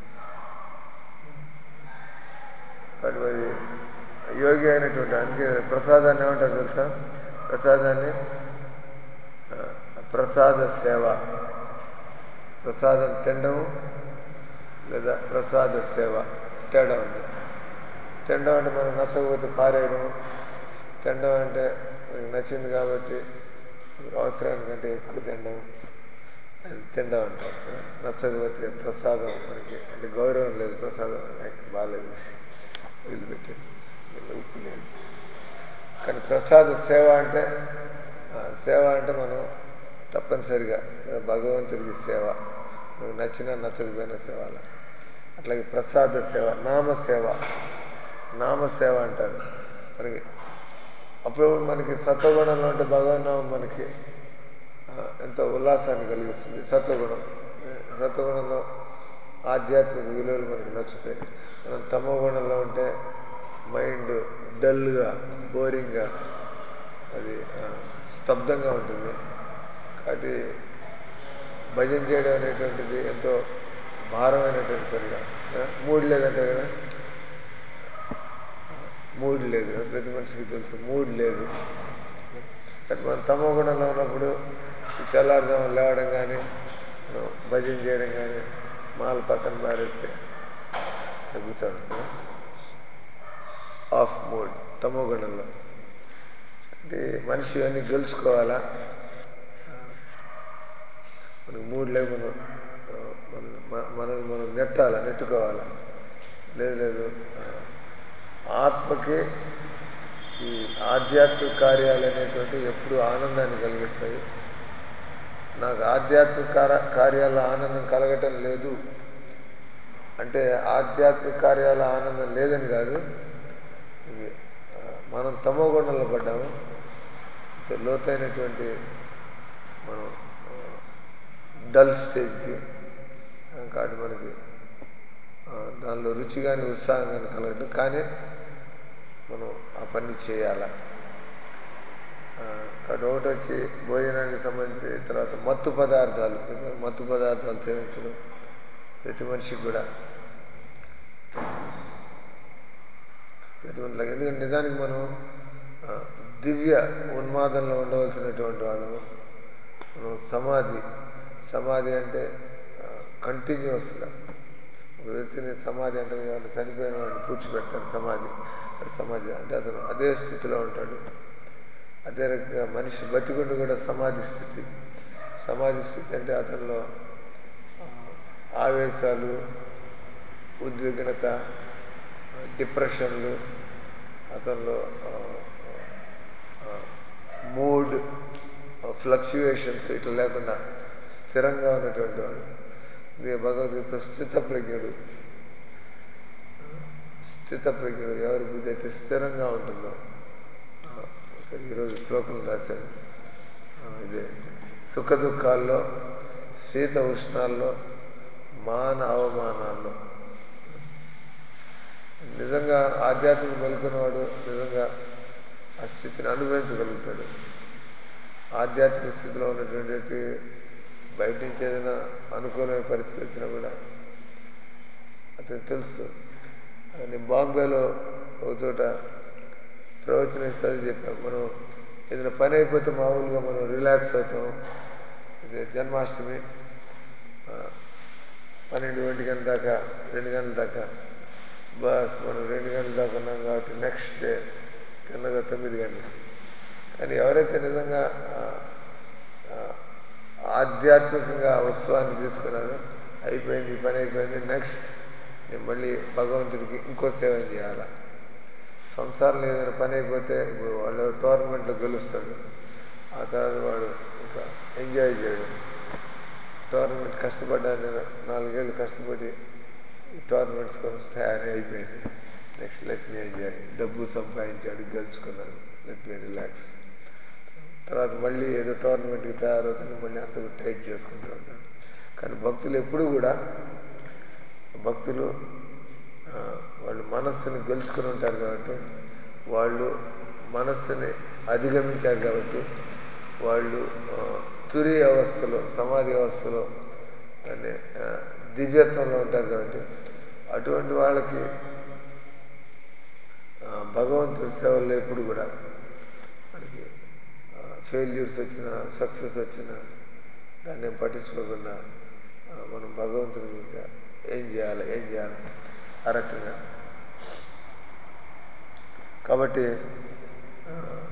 కాబట్టి మరి యోగి అయినటువంటి అందుకే ప్రసాదాన్ని ఏమంటారు తెలుసా ప్రసాదాన్ని ఆ, ప్రసాద సేవ ప్రసాదం తినడం లేదా ప్రసాద సేవ తేడా ఉంది తినడం అంటే మనం నచ్చకపోతే పారేయడం తినడం అంటే మనకి నచ్చింది కాబట్టి అవసరానికంటే ఎక్కువ తినడం అది తినడం అంటాం నచ్చకపోతే ప్రసాదం మనకి అంటే గౌరవం లేదు ప్రసాదం నాకు బాగాలేదు వదిలిపెట్టాడు ఉప్పు లేదు కానీ ప్రసాద సేవ అంటే ఆ, సేవ అంటే మనం తప్పనిసరిగా భగవంతుడికి సేవ నువ్వు నచ్చినా నచ్చకపోయినా సేవ అలా అట్లాగే ప్రసాద సేవ నామ సేవ నామ సేవ అంటారు మనకి అప్పుడు మనకి సత్వగుణంలో అంటే భగవన్నామం మనకి ఆ, ఎంతో ఉల్లాసాన్ని కలిగిస్తుంది సత్వగుణం సత్వగుణంలో ఆధ్యాత్మిక విలువలు మనకి నచ్చుతాయి మనం తమో గుణంలో ఉంటే మైండ్ డల్గా బోరింగ్గా అది ఆ, స్తబ్దంగా ఉంటుంది కాబట్టి భజన చేయడం అనేటువంటిది ఎంతో భారమైనటువంటి పనిగా ఆ, మూడ్ లేదంటారు కదా మూడ్ లేదు కదా ప్రతి మనిషికి తెలుసు మూడ్ లేదు కానీ మనం తమో గుణంలో ఉన్నప్పుడు ఈ తెల్లారుజాము లేవడం కానీ మనం భజన చేయడం కానీ మాల పక్కన పారేస్తే కూర్చోడం కదా. ఆఫ్ మూడ్ తమో గుణంలో అంటే మనిషి అన్ని గెలుచుకోవాలా మనకు మూడు లేక మనం ఆ, మన మ- మనల్ని మనం నెట్టాలా నెట్టుకోవాలా లేదు లేదు ఆ, ఆత్మకి ఈ ఆధ్యాత్మిక కార్యాలు అనేటువంటి ఎప్పుడు ఆనందాన్ని కలిగిస్తాయి నాకు ఆధ్యాత్మిక కార- కార్యాల ఆనందం కలగటం లేదు అంటే ఆధ్యాత్మిక కార్యాల ఆనందం లేదని కాదు ఇది ఆ, మనం తమో గుణంలో పడ్డాము ఇంత లోతైనటువంటి మనం ఆ, డల్ స్టేజ్కి ఆ, కాబట్టి మనకి ఆ, దానిలో రుచి కానీ ఉత్సాహం కానీ కలగటం కానీ మనం ఆ పని చేయాల ఆ, కాబట్టి ఒకటి వచ్చి భోజనానికి సంబంధించి తర్వాత మత్తు పదార్థాలు మత్తు పదార్థాలు సేవించడం ప్రతి మనిషికి కూడా ప్రతి మనిషికి ఎందుకంటే నిజానికి మనం ఆ, దివ్య ఉన్మాదంలో ఉండవలసినటువంటి వాళ్ళము మనం సమాధి సమాధి అంటే కంటిన్యూస్గా ఒక వ్యక్తిని సమాధి అంటే వాళ్ళు చనిపోయిన వాడిని పూడ్చిపెడతారు సమాధి అది సమాధి అంటే అతను అదే స్థితిలో ఉంటాడు అదే రకంగా మనిషి బతికుండి కూడా సమాధి స్థితి సమాధి స్థితి అంటే అతనిలో ఆ, ఆవేశాలు ఉద్విగ్నత ఆ, డిప్రెషన్లు అతనిలో మూడ్ ఫ్లక్చుయేషన్స్ ఇట్లా లేకుండా స్థిరంగా ఉన్నటువంటి వాడు ఇది భగవద్గీత స్థితప్రజ్ఞుడు స్థితప్రజ్ఞుడు ఎవరి బుద్ధి అయితే స్థిరంగా ఉంటుందో ఆ, ఇక్కడ ఈరోజు శ్లోకం రాశాడు ఆ, ఇదే సుఖ దుఃఖాల్లో శీత ఉష్ణాల్లో మాన అవమానాల్లో నిజంగా ఆధ్యాత్మిక వెళ్తున్నవాడు నిజంగా ఆ స్థితిని అనుభవించగలుగుతాడు ఆధ్యాత్మిక స్థితిలో ఉన్నటువంటి బయట నుంచి ఏదైనా అనుకూలమైన పరిస్థితి వచ్చినా కూడా అతనికి తెలుసు నేను బాంబేలో ఒక చోట ప్రవచన ఇస్తుంది చెప్పాం మనం ఏదైనా పని అయిపోతే మామూలుగా మనం రిలాక్స్ అవుతాం ఇది జన్మాష్టమి ఆ, పన్నెండు ఒంటి గంట దాకా రెండు గంటల దాకా బస్ మనం రెండు గంటల దాకా ఉన్నాం కాబట్టి నెక్స్ట్ డే తిన్నగా తొమ్మిది గంటలు కానీ ఎవరైతే నిజంగా ఆ, ఆ, ఆధ్యాత్మికంగా ఆ ఉత్సవాన్ని తీసుకున్నారో అయిపోయింది ఈ పని అయిపోయింది నెక్స్ట్ నేను మళ్ళీ భగవంతుడికి ఇంకో సేవ చేయాలా సంసారంలో ఏదైనా పని అయిపోతే ఇప్పుడు వాళ్ళు టోర్నమెంట్లో గెలుస్తాడు ఆ తర్వాత వాడు ఇంకా ఎంజాయ్ చేయడం టోర్నమెంట్ కష్టపడ్డాను నాలుగేళ్ళు కష్టపడి ఈ టోర్నమెంట్స్ కోసం తయారీ అయిపోయింది నెక్స్ట్ లెట్ మీ ఎంజాయ్ డబ్బు సంపాదించాడు గెలుచుకున్నాడు లెట్ మీ రిలాక్స్ తర్వాత మళ్ళీ ఏదో టోర్నమెంట్కి తయారవుతుంది మళ్ళీ అంత టైట్ చేసుకుంటూ ఉంటాడు కానీ భక్తులు ఎప్పుడూ కూడా భక్తులు ఆ, వాళ్ళు మనస్సుని గెలుచుకుని ఉంటారు కాబట్టి వాళ్ళు మనస్సుని అధిగమించారు కాబట్టి వాళ్ళు ఆ, తురి అవస్థలో సమాధి అవస్థలో అంటే ఆ, దివ్యత్వంలో ఉంటారు కాబట్టి అటువంటి వాళ్ళకి ఆ, భగవంతుడి సేవల్లో ఎప్పుడు కూడా మనకి ఫెయిల్యూర్స్ వచ్చినా సక్సెస్ వచ్చినా దాన్ని ఏం పట్టించుకోకుండా ఆ, మనం భగవంతుడికి ఇంకా ఏం చేయాలి ఏం చేయాలి ఆ రకంగా కాబట్టి ఆ,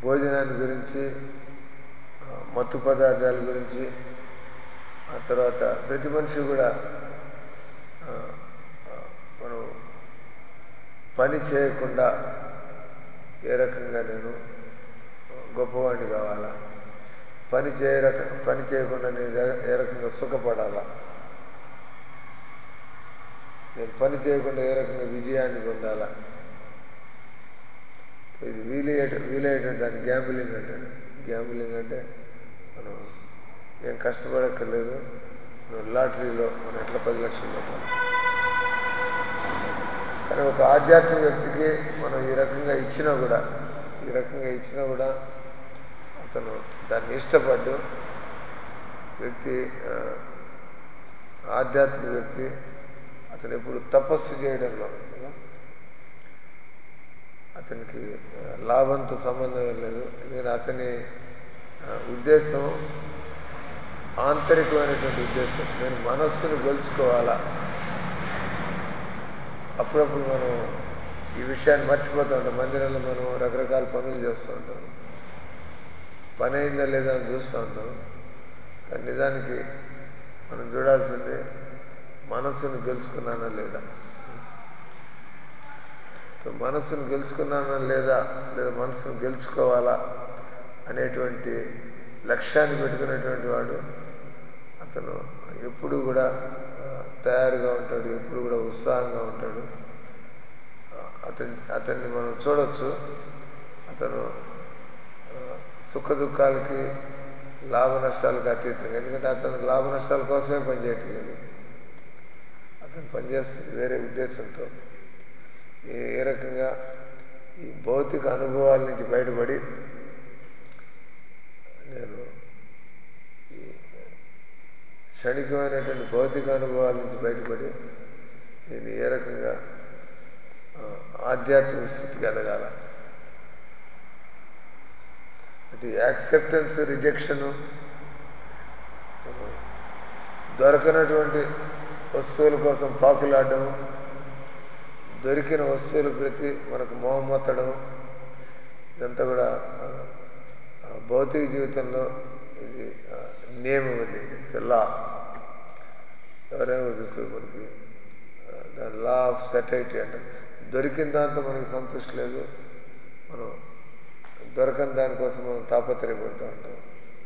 భోజనాన్ని గురించి ఆ, మత్తు పదార్థాల గురించి ఆ తర్వాత ప్రతి మనిషి కూడా ఆ, ఆ, మనం పని చేయకుండా ఏ రకంగా నేను గొప్పవాడిని కావాలా పని చేయ రక పని చేయకుండా నేను ఏ- ఏ రకంగా సుఖపడాలా నేను పని చేయకుండా ఏ రకంగా విజయాన్ని పొందాలా ఇది వీలయ్యే వీలయ్యేటువంటి దాన్ని గ్యాంబులింగ్ అంటారు గ్యాంబులింగ్ అంటే మనం ఏం కష్టపడక్కర్లేదు మనం లాటరీలో మనం ఎట్లా పది లక్షలు కొట్టాలి కానీ ఒక ఆధ్యాత్మిక వ్యక్తికి మనం ఈ రకంగా ఇచ్చినా కూడా ఈ రకంగా ఇచ్చినా కూడా అతను దాన్ని ఇష్టపడ్డు వ్యక్తి ఆ, ఆధ్యాత్మిక వ్యక్తి అతను ఎప్పుడు తపస్సు చేయడంలో కదా, అతనికి ఆ, లాభంతో సంబంధం లేదు ఎందుకంటే అతని ఆ, ఉద్దేశం ఆంతరికమైనటువంటి ఉద్దేశం నేను మనస్సును గెలుచుకోవాలా అప్పుడప్పుడు మనం ఈ విషయాన్ని మర్చిపోతూ ఉంటాం మందిరంలో మనం రకరకాల పనులు చేస్తూ ఉంటాం పని అయిందా లేదా అని చూస్తూ ఉంటాం కానీ నిజానికి మనం చూడాల్సింది మనస్సును గెలుచుకున్నానా లేదా సో మనస్సును గెలుచుకున్నానా లేదా లేదా మనస్సును గెలుచుకోవాలా అనేటువంటి లక్ష్యాన్ని పెట్టుకునేటువంటి వాడు అతను ఎప్పుడు కూడా ఆ, తయారుగా ఉంటాడు ఎప్పుడు కూడా ఉత్సాహంగా ఉంటాడు ఆ, అతని అతన్ని మనం చూడొచ్చు అతను ఆ, సుఖ దుఃఖాలకి లాభ నష్టాలకు అతీతంగా ఎందుకంటే అతను లాభ నష్టాల కోసమే పనిచేయట్లేదు అతను పనిచేస్తుంది వేరే ఉద్దేశంతో ఏ ఏ రకంగా ఈ భౌతిక అనుభవాల నుంచి బయటపడి నేను ఈ క్షణికమైనటువంటి భౌతిక అనుభవాల నుంచి బయటపడి నేను ఏ రకంగా ఆ, ఆధ్యాత్మిక స్థితికి ఎదగాల అంటే యాక్సెప్టెన్స్ రిజెక్షను దొరకనటువంటి వస్తువుల కోసం పాకులాడడం దొరికిన వస్తువులు ప్రతి మనకు మొహమ్మత్తడం ఇదంతా కూడా ఆ, ఆ, భౌతిక జీవితంలో ఇది ఆ, నియమం ఇది ఇట్స్ లా ఎవరైనా కూడా చూస్తారు మనకి దాని లా ఆఫ్ సెటైటీ అంట దొరికిన దాంతో మనకి సంతృష్టి లేదు మనం దొరకని దానికోసం మనం తాపత్రయపడుతూ ఉంటాం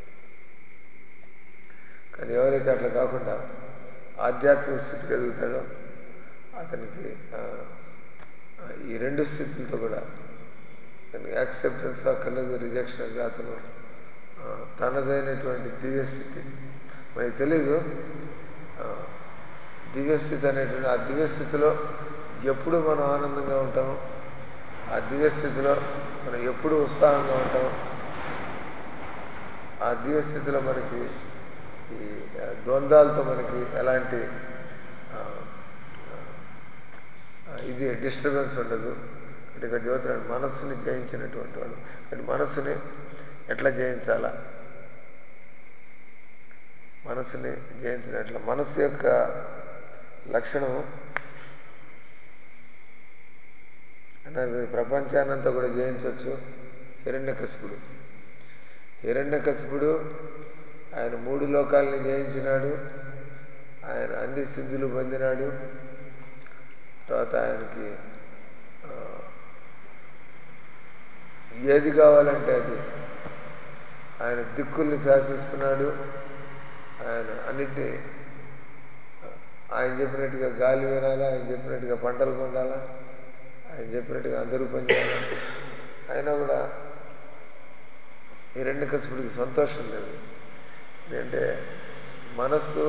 కానీ ఎవరైతే అట్లా కాకుండా ఆధ్యాత్మిక స్థితికి ఎదుగుతాడో అతనికి ఆ, ఆ, ఈ రెండు స్థితులతో కూడా యాక్సెప్టెన్స్ అక్కర్లేదు రిజెక్షన్ అంటే అతను ఆ, తనదైనటువంటి దివ్యస్థితి మనకి తెలీదు ఆ, దివ్యస్థితి అనేటువంటి ఆ దివ్యస్థితిలో ఎప్పుడు మనం ఆనందంగా ఉంటాము ఆ దివ్యస్థితిలో మనం ఎప్పుడు ఉత్సాహంగా ఉంటాం ఆ దివ్యస్థితిలో మనకి ఈ ఆ, ద్వంద్వాలతో మనకి ఎలాంటి ఆ, ఆ, ఇది డిస్టర్బెన్స్ ఉండదు అంటే ఇక్కడ చదువుతున్నాడు మనస్సుని జయించినటువంటి వాడు అంటే మనస్సుని ఎట్లా జయించాలా మనస్సుని జయించినట్ల మనస్సు యొక్క లక్షణం అన్నారు ఈ ప్రపంచాన్నంతా కూడా జయించవచ్చు హిరణ్యకశిపుడు హిరణ్యకశిపుడు ఆయన మూడు లోకాలని జయించినాడు ఆయన అన్ని సిద్ధులు పొందినాడు తర్వాత ఆయనకి ఆ, ఏది కావాలంటే అది ఆయన దిక్కుల్ని శాసిస్తున్నాడు ఆయన అన్నిటినీ ఆయన చెప్పినట్టుగా గాలి వినాలా ఆయన చెప్పినట్టుగా పంటలు పండాలా ఆయన చెప్పినట్టుగా అందరూ పనిచేయాలి అయినా కూడా ఈ రెండు కసుపుడికి సంతోషం లేదు ఎందుకంటే మనస్సు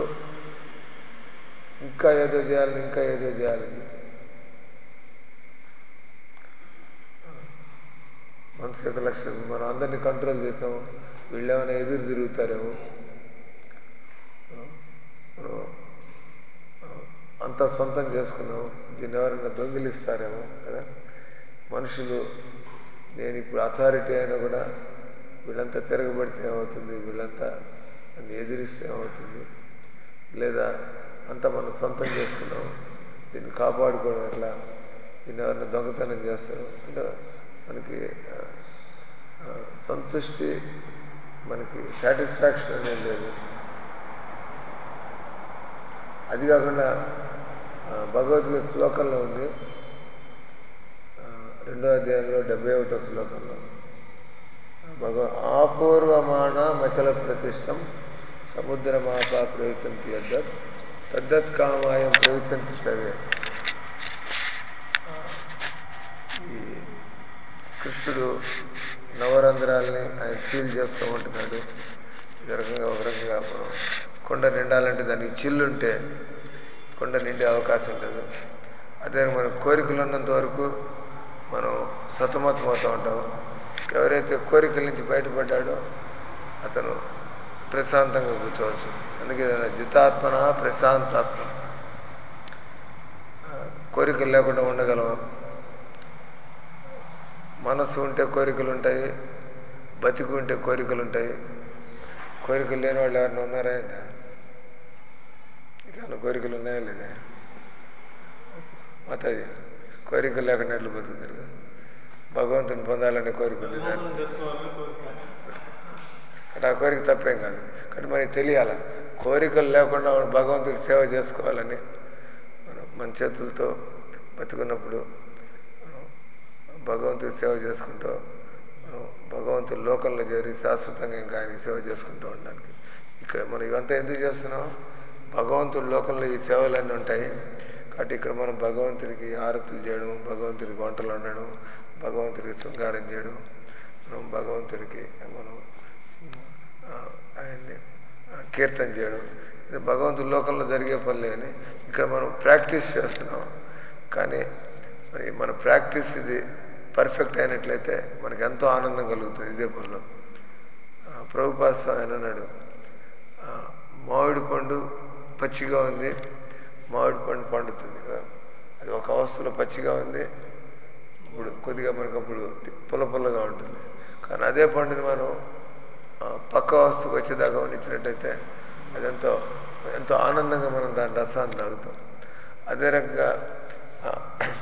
ఇంకా ఏదో చేయాలని ఇంకా ఏదో చేయాలని చెప్పి మనసు యొక్క లక్షణం మనం అందరినీ కంట్రోల్ చేసాము వీళ్ళు ఏమైనా ఎదురు తిరుగుతారేమో మనం అంతా సొంతం చేసుకున్నాం దీన్ని ఎవరైనా దొంగిలిస్తారేమో కదా మనుషులు నేను ఇప్పుడు అథారిటీ అయినా కూడా వీళ్ళంతా తిరగబడితే ఏమవుతుంది వీళ్ళంతా నన్ను ఎదిరిస్తే ఏమవుతుంది లేదా అంతా మనం సొంతం చేసుకున్నాం దీన్ని కాపాడుకోవడం ఎట్లా దీన్ని ఎవరైనా దొంగతనం చేస్తారు అంటే మనకి ఆ, ఆ, సంతుష్టి మనకి సాటిస్ఫాక్షన్ అనేది లేదు అది కాకుండా ఆ, భగవద్గీత శ్లోకంలో ఉంది ఆ, రెండో అధ్యాయంలో డెబ్బై ఒకటో శ్లోకంలో భగవ ఆపూర్వమాణ మచల ప్రతిష్టం సముద్రమాప ప్రవిశంతి యద్దత్ తద్దత్ కామాయం ప్రవిశంతి సర్వే ఆ, ఈ కృష్ణుడు నవరంధ్రాల్ని ఆయన ఫీల్ చేసుకోమంటున్నాడు ఈ రకంగా ఒక రకంగా మనం కొండ నిండాలంటే దానికి చిల్లుంటే కొండ నిండే అవకాశం లేదు అదే మన కోరికలు ఉన్నంత వరకు మనం సతమతం అవుతూ ఉంటాం ఎవరైతే కోరికల నుంచి బయటపడ్డాడో అతను ప్రశాంతంగా కూర్చోవచ్చు అందుకే జితాత్మన ప్రశాంతాత్మ ఆ, కోరికలు లేకుండా ఉండగలం మనసు ఉంటే కోరికలు ఉంటాయి బతికి ఉంటే కోరికలు ఉంటాయి కోరికలు లేని వాళ్ళు ఎవరైనా ఉన్నారా ఏంటా? ఇట్లా కోరికలు ఉన్నాయా లేదా మాతాజీ కోరికలు లేకుండా ఎట్లా బతుకుతారు భగవంతుని పొందాలనే కోరిక ఉంది దాన్ని మోహనం జరుపుకోవాలని కోరిక కానీ ఆ కోరిక తప్పేం కాదు కానీ మనకి తెలియాల కోరికలు లేకుండా మనం భగవంతుడికి సేవ చేసుకోవాలని మనం మన చేతులతో బతుకున్నప్పుడు మనం భగవంతుడికి సేవ చేసుకుంటూ మనం భగవంతుడి లోకంలో చేరి శాశ్వతంగా ఇంకా ఆయనకి సేవ చేసుకుంటూ ఉండడానికి ఇక్కడ మనం ఇవంతా ఎందుకు చేస్తున్నాం భగవంతుడి లోకంలో ఈ సేవలన్నీ ఉంటాయి కాబట్టి ఇక్కడ మనం భగవంతుడికి ఆరతులు చేయడం భగవంతుడికి వంటలు వండడం భగవంతుడికి శృంగారం చేయడం మనం భగవంతుడికి మనం ఆ, ఆయన్ని ఆ, కీర్తన చేయడం ఇది భగవంతుడి లోకంలో జరిగే పనులే అని ఇక్కడ మనం ప్రాక్టీస్ చేస్తున్నాం కానీ మరి మన ప్రాక్టీస్ ఇది పర్ఫెక్ట్ అయినట్లయితే మనకి ఎంతో ఆనందం కలుగుతుంది ఇదే పనిలో ఆ, ప్రభుపాద స్వామి ఆయన అన్నాడు ఆ, మామిడి పండు పచ్చిగా ఉంది మామిడి పండు పండుతుంది కదా అది ఒక అవస్థలో పచ్చిగా ఉంది ఇప్పుడు కొద్దిగా మనకు అప్పుడు పుల్ల పుల్లగా ఉంటుంది కానీ అదే పండుని మనం ఆ, పక్క వస్తువుకి వచ్చేదాకా ఉండించినట్టయితే అది ఎంతో ఎంతో ఆనందంగా మనం దాని రసాన్ని తాగుతాం అదే రకంగా ఆ,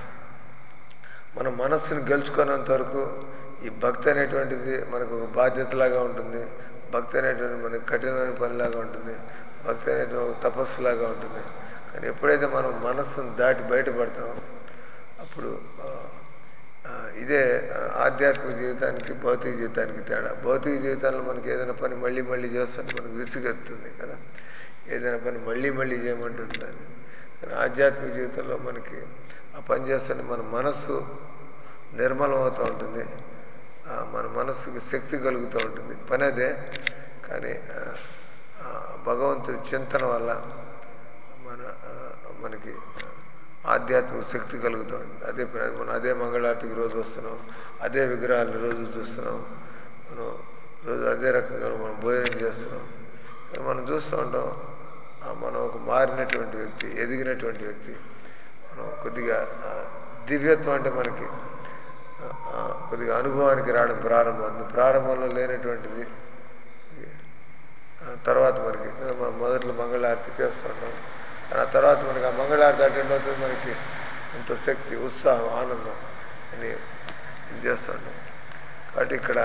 మన మనస్సును గెలుచుకున్నంత వరకు ఈ భక్తి అనేటువంటిది మనకు ఒక బాధ్యతలాగా ఉంటుంది భక్తి అనేటువంటిది మనకు కఠినమైన పనిలాగా ఉంటుంది భక్తి అనేటువంటి ఒక తపస్సులాగా ఉంటుంది కానీ ఎప్పుడైతే మనం మనస్సును దాటి బయటపడతామో అప్పుడు ఆ, ఆ, ఇదే ఆ, ఆధ్యాత్మిక జీవితానికి భౌతిక జీవితానికి తేడా భౌతిక జీవితంలో మనకి ఏదైనా పని మళ్ళీ మళ్ళీ చేస్తుంటే మనకు విసుగెత్తుంది కదా ఏదైనా పని మళ్ళీ మళ్ళీ చేయమంటుంది దాన్ని కానీ ఆధ్యాత్మిక జీవితంలో మనకి ఆ పని చేస్తుంటే మన మనస్సు నిర్మలం అవుతూ ఉంటుంది ఆ, మన మనస్సుకి శక్తి కలుగుతూ ఉంటుంది పని అదే కానీ ఆ, ఆ, భగవంతుడి చింతన వల్ల మన ఆ, మనకి ఆధ్యాత్మిక శక్తి కలుగుతూ ఉంటుంది అదే ప్ర- మనం అదే మంగళారతికి రోజు వస్తున్నాం అదే విగ్రహాలను రోజు చూస్తున్నాం మనం రోజు అదే రకంగా మనం భోజనం చేస్తున్నాం కానీ మనం చూస్తూ ఉంటాం ఆ, మనం ఒక మారినటువంటి వ్యక్తి ఎదిగినటువంటి వ్యక్తి మనం కొద్దిగా ఆ, దివ్యత్వం అంటే మనకి ఆ, ఆ, కొద్దిగా అనుభవానికి రావడం ప్రారంభం ప్రారంభంలో లేనటువంటిది ఆ తర్వాత మనకి మనం మొదట్లో మంగళారతి చేస్తుంటాం కానీ ఆ తర్వాత మనకి ఆ మంగళారతి అటెండ్ అవుతుంది మనకి ఎంతో శక్తి ఉత్సాహం ఆనందం అని ఇది చేస్తుంటాం కాబట్టి ఇక్కడ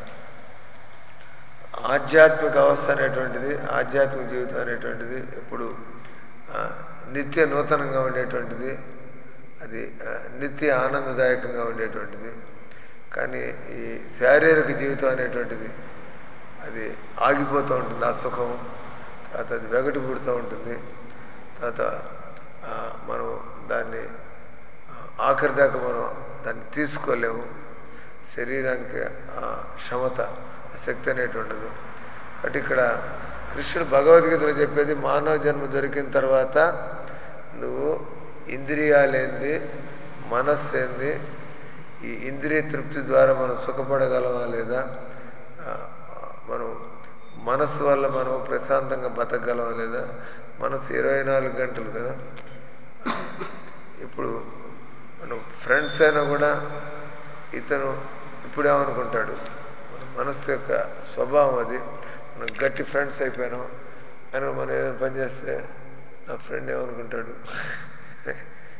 ఆధ్యాత్మిక అవస్థ అనేటువంటిది ఆధ్యాత్మిక జీవితం అనేటువంటిది ఎప్పుడు ఆ, నిత్య నూతనంగా ఉండేటువంటిది అది ఆ, నిత్య ఆనందదాయకంగా ఉండేటువంటిది కానీ ఈ శారీరక జీవితం అనేటువంటిది అది ఆగిపోతూ ఉంటుంది ఆ సుఖం తర్వాత అది వెగటు పుడుతూ ఉంటుంది తర్వాత ఆ, మనం దాన్ని ఆ, ఆఖరి దాకా మనం దాన్ని తీసుకోలేము శరీరానికి ఆ క్షమత ఆ శక్తి అనేటి ఉండదు కాబట్టి ఇక్కడ కృష్ణుడు భగవద్గీతలో చెప్పేది మానవ జన్మ దొరికిన తర్వాత నువ్వు ఇంద్రియాలేంది మనస్సు ఏంది ఈ ఇంద్రియ తృప్తి ద్వారా మనం సుఖపడగలమా లేదా ఆ, మనం మనస్సు వల్ల మనం ప్రశాంతంగా బతకగలమా లేదా మనసు ఇరవై నాలుగు గంటలు కదా ఇప్పుడు మనం ఫ్రెండ్స్ అయినా కూడా ఇతను ఇప్పుడేమనుకుంటాడు మన మనస్సు యొక్క స్వభావం అది మనం గట్టి ఫ్రెండ్స్ అయిపోయినాం అని మనం ఏదైనా పని చేస్తే నా ఫ్రెండ్ ఏమనుకుంటాడు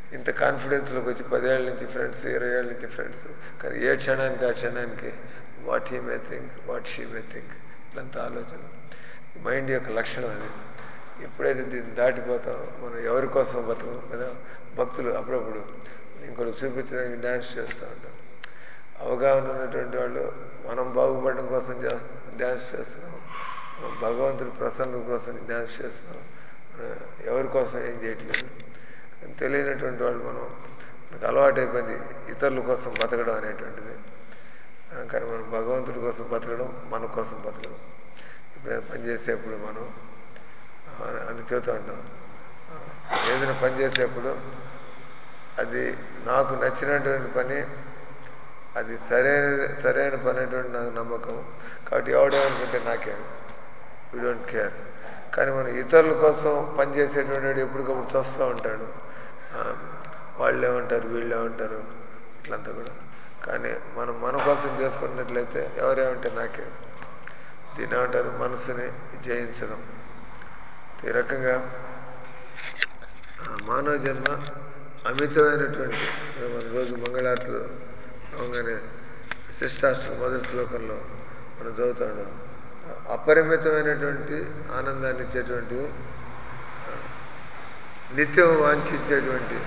ఇంత కాన్ఫిడెన్స్లోకి వచ్చి పదేళ్ళ నుంచి ఫ్రెండ్స్ ఇరవై ఏళ్ళ నుంచి ఫ్రెండ్స్ కానీ ఏ క్షణానికి ఆ క్షణానికి what he may think what she may think ఇట్లంతా ఆలోచన మైండ్ యొక్క లక్షణం అది ఎప్పుడైతే దీన్ని దాటిపోతాం మనం ఎవరి కోసం బతకం కదా భక్తులు అప్పుడప్పుడు ఇంకోటి చూపించడానికి డ్యాన్స్ చేస్తూ ఉంటాం అవగాహన ఉన్నటువంటి వాళ్ళు మనం బాగుపడడం కోసం డ్యాన్స్ చేస్తున్నాం మనం భగవంతుడి ప్రసంగం కోసం డ్యాన్స్ చేస్తున్నాం మనం ఎవరి కోసం ఏం చేయట్లేదు కానీ తెలియనటువంటి వాళ్ళు మనం మనకు అలవాటు అయిపోయింది ఇతరుల కోసం బతకడం అనేటువంటిది ఆ, కానీ మనం భగవంతుడి కోసం బతకడం మన కోసం బతకడం ఎప్పుడైనా పనిచేసేప్పుడు మనం ఆ, అని చెబుతూ ఉంటాం ఆ, ఏదైనా పని చేసేప్పుడు అది నాకు నచ్చినటువంటి పని అది సరైన సరైన పని అనేటువంటి నాకు నమ్మకం కాబట్టి ఎవడేమనుకుంటే నాకేం వీ డోంట్ కేర్ కానీ మనం ఇతరుల కోసం పనిచేసేటువంటి వాడు ఎప్పటికప్పుడు చూస్తూ ఉంటాడు ఆ, వాళ్ళు ఏమంటారు వీళ్ళు ఏమంటారు ఇట్లంతా కూడా కానీ మనం మన కోసం చేసుకున్నట్లయితే ఎవరేమంటే నాకే దీని ఏమంటారు మనసుని జయించడం ఈ రకంగా ఆ మానవ జన్మ అమితమైనటువంటి ఇప్పుడు మన రోజు మంగళారతులు అవగానే శిష్టాష్టం మొదటి శ్లోకంలో మనం చదువుతాడు అపరిమితమైనటువంటి ఆనందాన్ని ఇచ్చేటువంటి ఆ, నిత్యం వాంఛించేటువంటి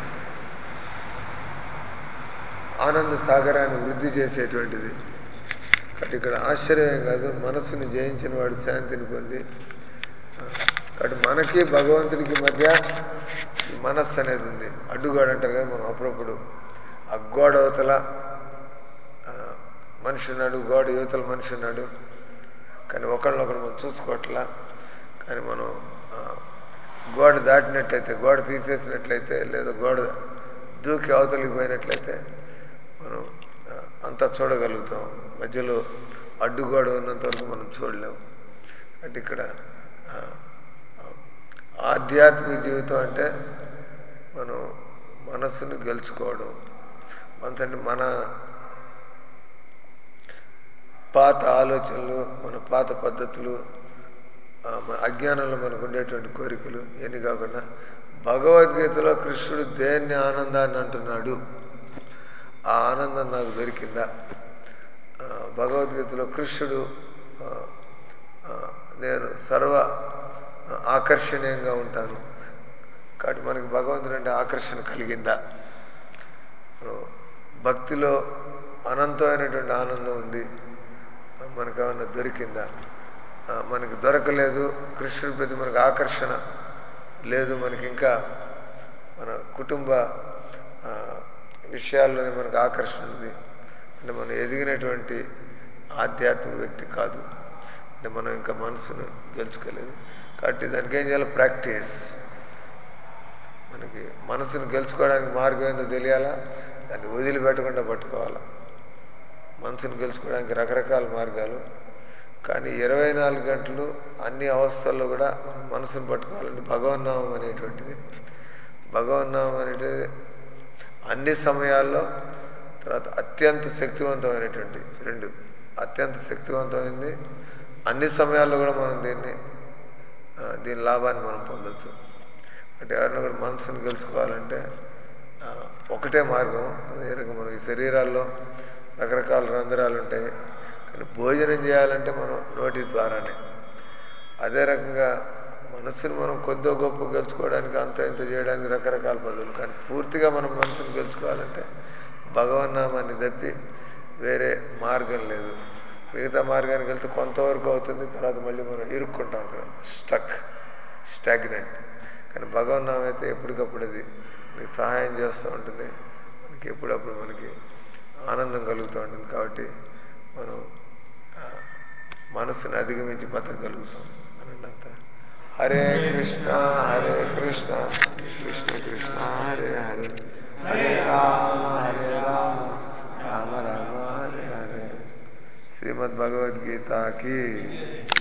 ఆనంద సాగరాన్ని వృద్ధి చేసేటువంటిది కాబట్టి ఇక్కడ ఆశ్చర్యం కాదు మనస్సుని జయించిన వాడు శాంతిని పొంది ఆ, కాబట్టి మనకి భగవంతుడికి మధ్య ఈ మనస్సు అనేది ఉంది అడ్డుగోడ అంటారు కదా మనం అప్పుడప్పుడు ఆ గోడ అవతల ఆ, మనిషి ఉన్నాడు గోడ యువతల మనిషి ఉన్నాడు కానీ ఒకళ్ళనొకరు మనం చూసుకోవట్లా కానీ మనం ఆ, గోడ దాటినట్లయితే గోడ తీసేసినట్లయితే లేదా గోడ దూకి అవతలికి పోయినట్లయితే మనం ఆ, అంతా చూడగలుగుతాం మధ్యలో అడ్డుగోడ ఉన్నంత వరకు మనం చూడలేము అంటే ఇక్కడ ఆ, ఆ, ఆధ్యాత్మిక జీవితం అంటే మనం మనస్సును గెలుచుకోవడం మనసంటే మన పాత ఆలోచనలు మన పాత పద్ధతులు ఆ, మన అజ్ఞానంలో మనకు ఉండేటువంటి కోరికలు ఇవన్నీ కాకుండా భగవద్గీతలో కృష్ణుడు దేన్ని ఆనందాన్ని అంటున్నాడు ఆ ఆనందం నాకు దొరికిందా ఆ, భగవద్గీతలో కృష్ణుడు ఆ, ఆ, నేను సర్వ ఆకర్షణీయంగా ఉంటాను కాబట్టి మనకి భగవంతుడు అంటే ఆకర్షణ కలిగిందా మనం భక్తిలో అనంతమైనటువంటి ఆనందం ఉంది మనకు ఏమన్నా దొరికిందా ఆ, మనకి దొరకలేదు కృష్ణుడి ప్రతి మనకు ఆకర్షణ లేదు మనకి ఇంకా మన కుటుంబ ఆ, విషయాల్లోనే మనకు ఆకర్షణ ఉంది అంటే మనం ఎదిగినటువంటి ఆధ్యాత్మిక వ్యక్తి కాదు అంటే మనం ఇంకా మనసును గెలుచుకోలేదు కాబట్టి దానికి ఏం చేయాలి ప్రాక్టీస్ మనకి మనసును గెలుచుకోవడానికి మార్గం ఏందో తెలియాలా దాన్ని వదిలిపెట్టకుండా పట్టుకోవాలా మనసును గెలుచుకోవడానికి రకరకాల మార్గాలు కానీ ఇరవై నాలుగు గంటలు అన్ని అవస్థల్లో కూడా మనం మనసును పట్టుకోవాలంటే భగవన్నామం అనేటువంటిది భగవన్నామం అనేటిది అన్ని సమయాల్లో తర్వాత అత్యంత శక్తివంతమైనటువంటి రెండు అత్యంత శక్తివంతమైంది అన్ని సమయాల్లో కూడా మనం దీన్ని ఆ, దీని లాభాన్ని మనం పొందొచ్చు అంటే ఎవరైనా కూడా మనసును గెలుచుకోవాలంటే ఆ, ఒకటే మార్గం ఏ రకం మన ఈ శరీరాల్లో రకరకాల రంధ్రాలు ఉంటాయి కానీ భోజనం చేయాలంటే మనం నోటి ద్వారానే అదే రకంగా మనసును మనం కొద్దో గొప్ప గెలుచుకోవడానికి అంత ఇంత చేయడానికి రకరకాల పద్ధతులు కానీ పూర్తిగా మనం మనసును గెలుచుకోవాలంటే భగవన్నామాన్ని తప్పి వేరే మార్గం లేదు మిగతా మార్గానికి వెళ్తే కొంతవరకు అవుతుంది తర్వాత మళ్ళీ మనం ఇరుక్కుంటాం అక్కడ స్టక్ స్టాగ్నెంట్ కానీ భగవన్నామం అయితే ఎప్పటికప్పుడు అది మనకి సహాయం చేస్తూ ఉంటుంది మనకి ఎప్పుడప్పుడు మనకి ఆనందం కలుగుతూ ఉంటుంది కాబట్టి మనం ఆ, మనసుని అధిగమించి బతకగలుగుతాం అనంతా హరే కృష్ణ హరే కృష్ణ కృష్ణ కృష్ణ హరే హరే హరే రామ హరే రామ రామ రామ హరే హరే శ్రీమద్ భగవద్గీతకి